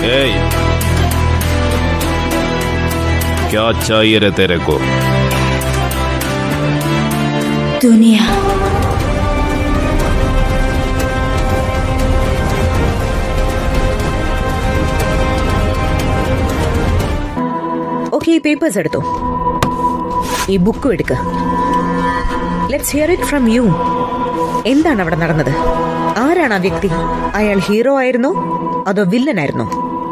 ए क्या चाहिए रे तेरे को दुनिया ഓക്കെ ഈ പേപ്പേഴ്സ് എടുത്തോ ഈ ബുക്കും എടുക്ക let's hear it from you എന്താണ് അവിടെ നടന്നത് ആരാണ് ആ വ്യക്തി അയാൾ ഹീറോ ആയിരുന്നോ അതോ വില്ലൻ ആയിരുന്നോ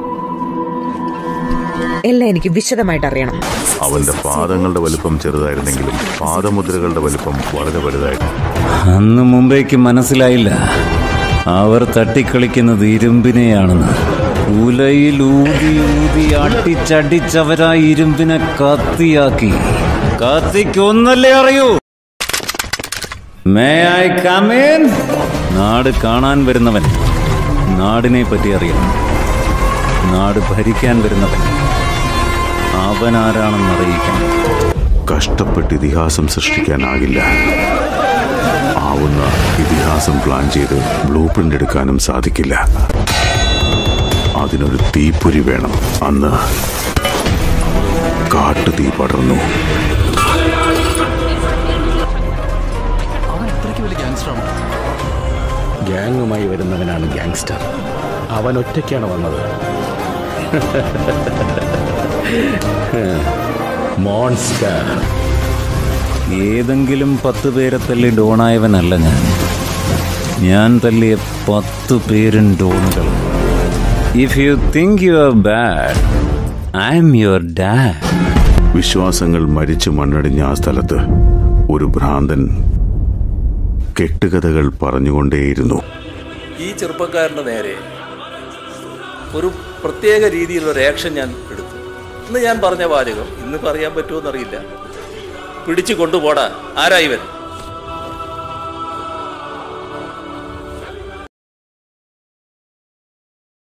എല്ലാം എനിക്ക് വിശദമായിട്ട് അറിയണം അവന്റെ പാദങ്ങളുടെ വലുപ്പം ചെറുതായിരുന്നെങ്കിലും പാദമുദ്രകളുടെ വലുപ്പം വളരെ വലുതായിരുന്നു അന്ന് മുംബൈക്ക് മനസ്സിലായില്ല അവർ തട്ടിക്കളിക്കുന്നത് ഇരുമ്പിനെയാണെന്ന് ഉലയിൽ ഊതി ഊതി അടിച്ചടിച്ചവരാ ഇരുമ്പിനെ കത്തിയാക്കി കത്തിക്കൊന്നല്ലേ അറിയൂ മേ ഐ കമേൻ നാട് കാണാൻ വരുന്നവൻ നാടിനെ പറ്റി അറിയണം നാട് ഭരിക്കാൻ വരുന്നവൻ അവൻ ആരാണെന്ന് അറിയിക്കണം കഷ്ടപ്പെട്ട് ഇതിഹാസം സൃഷ്ടിക്കാനാകില്ല ആവുന്ന ഇതിഹാസം പ്ലാൻ ചെയ്ത് ബ്ലൂ പ്രിന്റ് എടുക്കാനും സാധിക്കില്ല അതിനൊരു തീപ്പൊരി വേണം അന്ന് കാട്ടുതീ പടർന്നു ഗ്യാങ്ങുമായി വരുന്നവനാണ് ഗ്യാങ്സ്റ്റർ അവൻ ഒറ്റയ്ക്കാണ് വന്നത് മോൺസ്റ്റർ ഏതെങ്കിലും പത്ത് പേരെ തല്ലി ഡോണായവനല്ല ഞാൻ ഞാൻ തല്ലിയ പത്ത് പേരും ഡോണുകൾ if you think you are bad I'm your dad വിശ്വാസങ്ങൾ മരിച്ചു മണ്ണടിഞ്ഞ ആ സ്ഥലത്ത് ഒരു ഭ്രാന്തൻ കെട്ടുകഥകൾ പറഞ്ഞുകൊണ്ടേയിരുന്നു ഈ ചെറുപ്പക്കാരൻ്റെ നേരെ ഒരു പ്രത്യേക രീതിയിലുള്ള ഒരു ആക്ഷൻ ഞാൻ എടുത്തു ഇന്ന് ഞാൻ പറഞ്ഞ വാചകം ഇന്ന് പറയാൻ പറ്റുമോ എന്നറിയില്ല പിടിച്ചു കൊണ്ടുപോടാ ആരാ ഇവൻ